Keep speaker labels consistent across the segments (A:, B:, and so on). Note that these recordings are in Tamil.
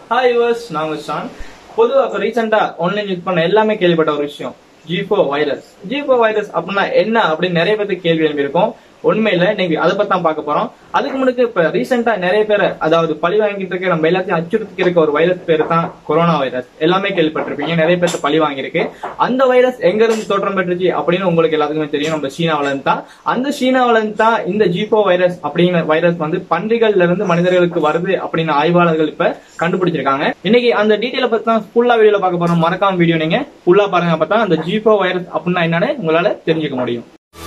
A: ஹாய் யூவர்ஸ் நான் உங்க ஷான் பொதுவா இப்ப ரீசெண்டா ஆன்லைன் யூஸ் பண்ண எல்லாமே கேள்விப்பட்ட ஒரு விஷயம் ஜிபோ வைரஸ் ஜிபோ வைரஸ் அப்படின்னா என்ன அப்படின்னு நிறைய பேருக்கு கேள்வி எழுப்பியிருக்கோம் உண்மையில இன்னைக்கு அதை பத்தி தான் பார்க்க போறோம் அதுக்கு முன்னுக்கு இப்ப ரீசெண்டா நிறைய பேர் அதாவது பழி வாங்கிட்டு இருக்க நம்ம எல்லாத்தையும் அச்சுறுத்தி இருக்க ஒரு வைரஸ் பேரு தான் கொரோனா வைரஸ் எல்லாமே கேள்விப்பட்டிருப்பீங்க நிறைய பேர்த்த பழி வாங்கியிருக்கு அந்த வைரஸ் எங்க இருந்து தோற்றம் பெற்றுச்சு அப்படின்னு உங்களுக்கு எல்லாத்துக்குமே தெரியும் நம்ம சீனாவில இருந்து தான் அந்த சீனாவில இருந்து தான் இந்த ஜிபோ வைரஸ் அப்படிங்கிற வைரஸ் வந்து பன்றிகள்ல இருந்து மனிதர்களுக்கு வருது அப்படின்னு ஆய்வாளர்கள் இப்ப கண்டுபிடிச்சிருக்காங்க இன்னைக்கு அந்த டீட்டெயில பத்தி தான் ஃபுல்லா வீடியோல பார்க்க போறோம் மறக்காம வீடியோ நீங்க ஃபுல்லா பாருங்க அப்பதான் அந்த ஜிபோ வைரஸ் அப்படின்னா என்னன்னு உங்களால தெரிஞ்சுக்க முடியும்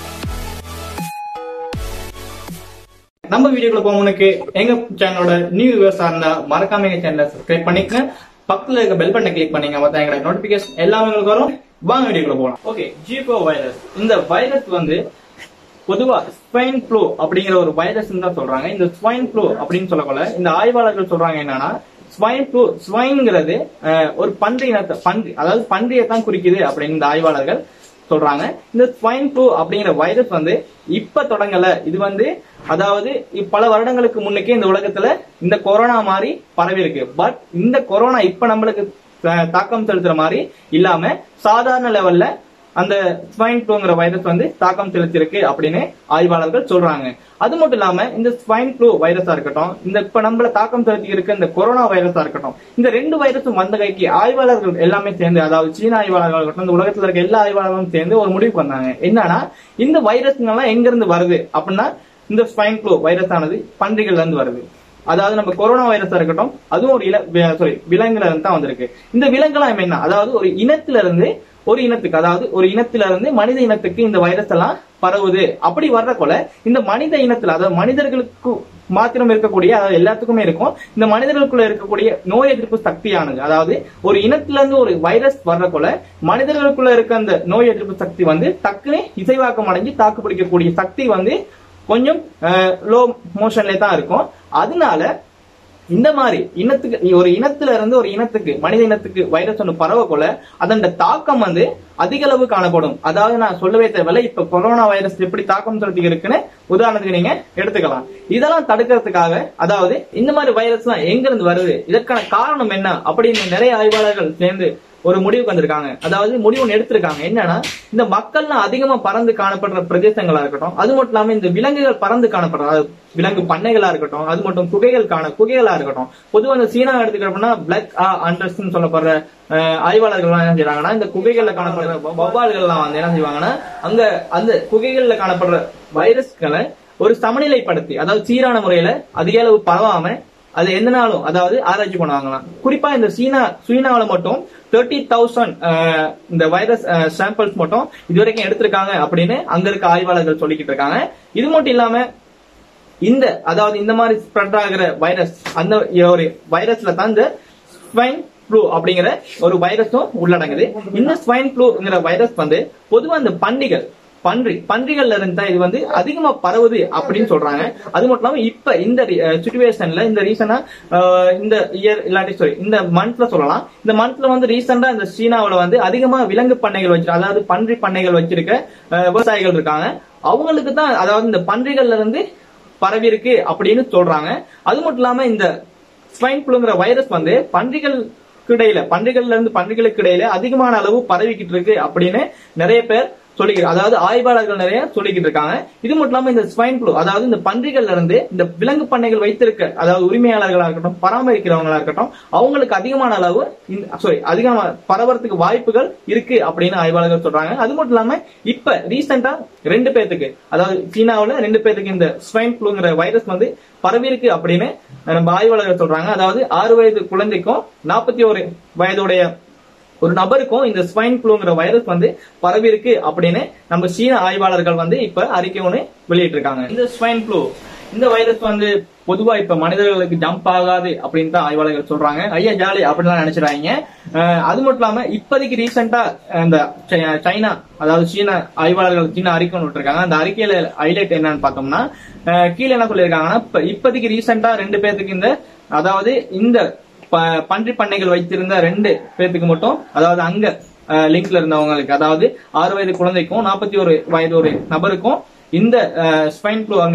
A: நம்ம வீடியோக்குள்ள போக எங்க சேனலோட நியூ வியூவர்ஸா இருந்தா மறக்காம எங்க சேனலை சப்ஸ்கிரைப் பண்ணிக்கங்க பக்கத்துல இருக்க பெல் பட்டனை கிளிக் பண்ணீங்க மத்த எங்களோட நோட்டிபிகேஷன் எல்லாமே உங்களுக்கு வரும் வாங்க வீடியோக்குள்ள போகலாம் ஓகே ஜிபோ வைரஸ் இந்த வைரஸ் வந்து பொதுவா ஸ்வைன் ஃப்ளூ அப்படிங்கிற ஒரு வைரஸ் தான் சொல்றாங்க இந்த ஸ்வைன் ஃப்ளூ அப்படின்னு சொல்லக்கொள்ள இந்த ஆய்வாளர்கள் சொல்றாங்க என்னன்னா ஸ்வைன் ஃப்ளூ ஸ்வைன்ங்கிறது ஒரு பன்றி இனத்தை பன்றி அதாவது பன்றியை தான் குறிக்குது அப்படின்னு இந்த ஆய்வாளர்கள் சொல்றாங்க இந்த ஸ்வைன் ஃப்ளூ அப்படிங்கிற வைரஸ் வந்து இப்ப தொடங்கல இது வந்து அதாவது பல வருடங்களுக்கு முன்னுக்கே இந்த உலகத்துல இந்த கொரோனா மாதிரி பரவி இருக்கு பட் இந்த கொரோனா இப்ப நம்மளுக்கு தாக்கம் செலுத்துற மாதிரி இல்லாம சாதாரண லெவல்ல அந்த ஸ்வைன் ஃப்ளூங்கிற வைரஸ் வந்து தாக்கம் செலுத்திருக்கு அப்படின்னு ஆய்வாளர்கள் சொல்றாங்க அது மட்டும் இல்லாம இந்த ஸ்வைன் ஃப்ளூ வைரஸா இருக்கட்டும் இந்த இப்ப நம்மள தாக்கம் செலுத்தி இருக்க இந்த கொரோனா வைரஸா இருக்கட்டும் இந்த ரெண்டு வைரஸும் வந்த கைக்கு ஆய்வாளர்கள் எல்லாமே சேர்ந்து அதாவது சீன ஆய்வாளர்கள் இருக்கட்டும் இந்த உலகத்துல இருக்க எல்லா ஆய்வாளர்களும் சேர்ந்து ஒரு முடிவுக்கு வந்தாங்க என்னன்னா இந்த வைரஸ்ங்கெல்லாம் எங்க இருந்து வருது அப்படின்னா இந்த ஸ்வைன் ஃப்ளூ வைரஸ் ஆனது பன்றிகள்ல இருந்து வருது அதாவது நம்ம கொரோனா வைரஸா இருக்கட்டும் அதுவும் ஒரு இல சாரி விலங்குல இருந்து தான் வந்திருக்கு இந்த விலங்குலாம் என்ன அதாவது ஒரு இனத்துல இருந்து ஒரு இனத்துக்கு அதாவது ஒரு இனத்துல இருந்து மனித இனத்துக்கு இந்த வைரஸ் எல்லாம் பரவுது அப்படி வர்ற கொல இந்த மனித இனத்துல அதாவது மனிதர்களுக்கு மாத்திரம் இருக்கக்கூடிய அதாவது எல்லாத்துக்குமே இருக்கும் இந்த மனிதர்களுக்குள்ள இருக்கக்கூடிய நோய் எதிர்ப்பு சக்தியானது அதாவது ஒரு இனத்துல இருந்து ஒரு வைரஸ் வர்ற கொல மனிதர்களுக்குள்ள இருக்க அந்த நோய் எதிர்ப்பு சக்தி வந்து டக்குனு இசைவாக்கம் அடைஞ்சு தாக்கு பிடிக்கக்கூடிய சக்தி வந்து கொஞ்சம் லோ மோஷன்ல தான் இருக்கும் அதனால இந்த மாதிரி இனத்துக்கு ஒரு இனத்துல இருந்து ஒரு இனத்துக்கு மனித இனத்துக்கு வைரஸ் ஒன்று பரவக்கொள்ள அதன் தாக்கம் வந்து அதிக அளவு காணப்படும் அதாவது நான் சொல்லவே தேவையில்ல இப்ப கொரோனா வைரஸ் எப்படி தாக்கம் செலுத்தி இருக்குன்னு உதாரணத்துக்கு நீங்க எடுத்துக்கலாம் இதெல்லாம் தடுக்கிறதுக்காக அதாவது இந்த மாதிரி வைரஸ் எல்லாம் எங்க இருந்து வருது இதற்கான காரணம் என்ன அப்படின்னு நிறைய ஆய்வாளர்கள் சேர்ந்து ஒரு முடிவுக்கு வந்திருக்காங்க அதாவது முடிவு ஒன்று எடுத்திருக்காங்க என்னன்னா இந்த மக்கள்லாம் அதிகமா பறந்து காணப்படுற பிரதேசங்களா இருக்கட்டும் அது மட்டும் இல்லாம இந்த விலங்குகள் பறந்து காணப்படுற அதாவது விலங்கு பண்ணைகளா இருக்கட்டும் அது மட்டும் குகைகள் காண குகைகளா இருக்கட்டும் பொதுவாக இந்த சீனா எடுத்துக்கிட்டோம்னா பிளாக் அண்டர்ஸ் சொல்லப்படுற ஆய்வாளர்கள் என்ன செய்யறாங்கன்னா இந்த குகைகள்ல காணப்படுற வவ்வால்கள்லாம் வந்து என்ன செய்வாங்கன்னா அங்க அந்த குகைகள்ல காணப்படுற வைரஸ்களை ஒரு சமநிலைப்படுத்தி அதாவது சீரான முறையில அதிக அளவு பரவாம அது எந்த நாளும் அதாவது ஆராய்ச்சி பண்ணுவாங்களாம் குறிப்பா இந்த சீனா சீனாவில மட்டும் தேர்ட்டி தௌசண்ட் இந்த வைரஸ் சாம்பிள்ஸ் மட்டும் இது வரைக்கும் எடுத்திருக்காங்க அப்படின்னு அங்க இருக்க ஆய்வாளர்கள் சொல்லிக்கிட்டு இருக்காங்க இது மட்டும் இல்லாம இந்த அதாவது இந்த மாதிரி ஸ்ப்ரெட் ஆகிற வைரஸ் அந்த ஒரு வைரஸ்ல தான் இந்த ஸ்வைன் ஃப்ளூ அப்படிங்கிற ஒரு வைரஸும் உள்ளடங்குது இந்த ஸ்வைன் ஃப்ளூங்கிற வைரஸ் வந்து பொதுவா இந்த பண்டிகள் பன்றி பன்றிகள்ல இருந்தா இது வந்து அதிகமா பரவுது அப்படின்னு சொல்றாங்க அது மட்டும் இல்லாம இப்ப இந்த சுச்சுவேஷன்ல இந்த ரீசனா இந்த இயர் இல்லாட்டி சாரி இந்த மந்த்ல சொல்லலாம் இந்த மந்த்ல வந்து ரீசெண்டா இந்த சீனாவில வந்து அதிகமா விலங்கு பண்ணைகள் வச்சிருக்க அதாவது பன்றி பண்ணைகள் வச்சிருக்க விவசாயிகள் இருக்காங்க அவங்களுக்கு தான் அதாவது இந்த பன்றிகள்ல இருந்து பரவி இருக்கு அப்படின்னு சொல்றாங்க அது மட்டும் இல்லாம இந்த ஸ்வைன் ஃப்ளூங்கிற வைரஸ் வந்து பன்றிகள் இடையில பன்றிகள்ல இருந்து பன்றிகளுக்கு இடையில அதிகமான அளவு பரவிக்கிட்டு இருக்கு அப்படின்னு நிறைய பேர் சொல்லிக்கிட்டு அதாவது ஆய்வாளர்கள் நிறைய சொல்லிக்கிட்டு இருக்காங்க இது மட்டும் இல்லாம இந்த ஸ்வைன் ஃப்ளூ அதாவது இந்த பன்றிகள்ல இருந்து இந்த விலங்கு பண்ணைகள் வைத்திருக்க அதாவது உரிமையாளர்களா இருக்கட்டும் பராமரிக்கிறவங்களா இருக்கட்டும் அவங்களுக்கு அதிகமான அளவு சாரி அதிகமான பரவறதுக்கு வாய்ப்புகள் இருக்கு அப்படின்னு ஆய்வாளர்கள் சொல்றாங்க அது மட்டும் இல்லாம இப்ப ரீசெண்டா ரெண்டு பேர்த்துக்கு அதாவது சீனாவில ரெண்டு பேர்த்துக்கு இந்த ஸ்வைன் ஃப்ளூங்கிற வைரஸ் வந்து பரவி இருக்கு அப்படின்னு நம்ம ஆய்வாளர்கள் சொல்றாங்க அதாவது ஆறு வயது குழந்தைக்கும் நாற்பத்தி ஒரு வயதுடைய ஒரு நபருக்கும் இந்த ஸ்வைன் ஃப்ளூங்கிற வைரஸ் வந்து பரவி இருக்கு அப்படின்னு நம்ம சீன ஆய்வாளர்கள் வந்து இப்ப அறிக்கை ஒண்ணு வெளியிட்டு இருக்காங்க இந்த ஸ்வைன் ஃப்ளூ இந்த வைரஸ் வந்து பொதுவா இப்ப மனிதர்களுக்கு ஜம்ப் ஆகாது அப்படின்னு தான் ஆய்வாளர்கள் சொல்றாங்க ஐயா ஜாலி அப்படின்லாம் நினைச்சிடாங்க அது மட்டும் இல்லாம இப்போதைக்கு ரீசெண்டா இந்த சைனா அதாவது சீன ஆய்வாளர்கள் சீன அறிக்கை ஒன்று விட்டுருக்காங்க அந்த அறிக்கையில ஹைலைட் என்னன்னு பார்த்தோம்னா கீழே என்ன சொல்லியிருக்காங்கன்னா இப்போதைக்கு ரீசெண்டா ரெண்டு பேர்த்துக்கு இந்த அதாவது இந்த பன்றி பண்ணைகள் வைத்திருந்த ரெண்டு பேர்த்துக்கு மட்டும் அதாவது அங்க லிங்க்ல இருந்தவங்களுக்கு அதாவது ஆறு வயது குழந்தைக்கும் நாற்பத்தி ஒரு வயது ஒரு நபருக்கும் இந்த ஸ்பைன் ஃப்ளூங்கிற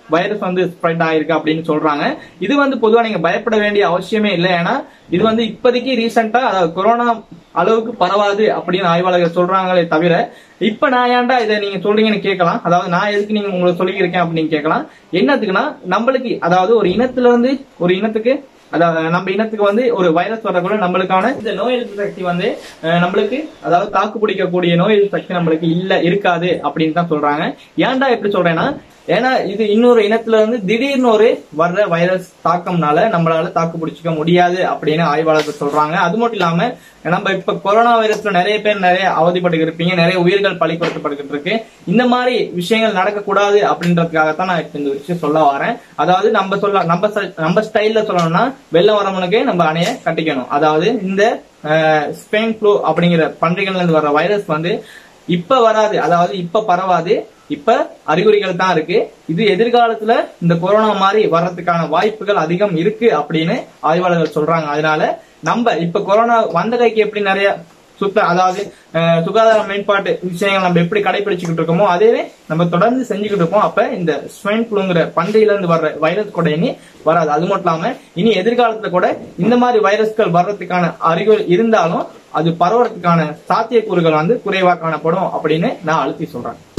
A: வைரஸ் வந்து ஸ்ப்ரெட் ஆயிருக்கு அப்படின்னு சொல்றாங்க இது வந்து பொதுவா நீங்க பயப்பட வேண்டிய அவசியமே இல்லை ஏன்னா இது வந்து இப்போதைக்கு ரீசெண்டா அதாவது கொரோனா அளவுக்கு பரவாது அப்படின்னு ஆய்வாளர்கள் சொல்றாங்களே தவிர இப்ப நான் ஏன்டா இதை நீங்க சொல்றீங்கன்னு கேட்கலாம் அதாவது நான் எதுக்கு நீங்க உங்களுக்கு சொல்லியிருக்கேன் அப்படின்னு கேட்கலாம் என்னத்துக்குன்னா நம்மளுக்கு அதாவது ஒரு இனத்துல இருந்து ஒரு இனத்துக்கு அதாவது நம்ம இனத்துக்கு வந்து ஒரு வைரஸ் வரக்குள்ள நம்மளுக்கான இந்த நோய் எதிர்ப்பு சக்தி வந்து அஹ், நம்மளுக்கு அதாவது தாக்கு பிடிக்கக்கூடிய நோய் எதிர்ப்பு சக்தி நம்மளுக்கு இல்ல இருக்காது அப்படின்னு தான் சொல்றாங்க ஏன்டா எப்படி சொல்றேன்னா ஏன்னா இது இன்னொரு இனத்துல இருந்து திடீர்னு ஒரு வர்ற வைரஸ் தாக்கம்னால நம்மளால தாக்கு பிடிச்சிக்க முடியாது அப்படின்னு ஆய்வாளர்கள் சொல்றாங்க அது மட்டும் இல்லாம நம்ம இப்ப கொரோனா வைரஸ்ல நிறைய பேர் நிறைய அவதிப்பட்டு இருப்பீங்க நிறைய உயிர்கள் பழிப்படுத்தப்பட்டு இருக்கு இந்த மாதிரி விஷயங்கள் நடக்கக்கூடாது அப்படின்றதுக்காகத்தான் நான் இப்ப இந்த விஷயம் சொல்ல வரேன் அதாவது நம்ம சொல்ல நம்ம ஸ்ட- நம்ம ஸ்டைல்ல சொல்லணும்னா வெள்ளம் வரவனுக்கு நம்ம அணைய கட்டிக்கணும் அதாவது இந்த ஸ்பெயின் ஃப்ளூ அப்படிங்கிற பன்றிகள்ல இருந்து வர்ற வைரஸ் வந்து இப்ப வராது அதாவது இப்ப பரவாது இப்ப அறிகுறிகள் தான் இருக்கு இது எதிர்காலத்துல இந்த கொரோனா மாதிரி வர்றதுக்கான வாய்ப்புகள் அதிகம் இருக்கு அப்படின்னு ஆய்வாளர்கள் சொல்றாங்க அதனால நம்ம இப்ப கொரோனா வந்த கைக்கு எப்படி நிறைய சுத்த அதாவது அஹ், சுகாதார மேம்பாட்டு விஷயங்கள் நம்ம எப்படி கடைபிடிச்சுக்கிட்டு இருக்கோமோ அதேவே நம்ம தொடர்ந்து செஞ்சுக்கிட்டு இருக்கோம் அப்ப இந்த ஸ்வைன் ஃப்ளூங்கிற பன்றியில இருந்து வர்ற வைரஸ் கூட இனி வராது அது மட்டும் இல்லாம இனி எதிர்காலத்துல கூட இந்த மாதிரி வைரஸ்கள் வர்றதுக்கான அறிகுறி இருந்தாலும் அது பரவறதுக்கான சாத்தியக்கூறுகள் வந்து குறைவா காணப்படும் அப்படின்னு நான் அழுத்தி சொல்றேன்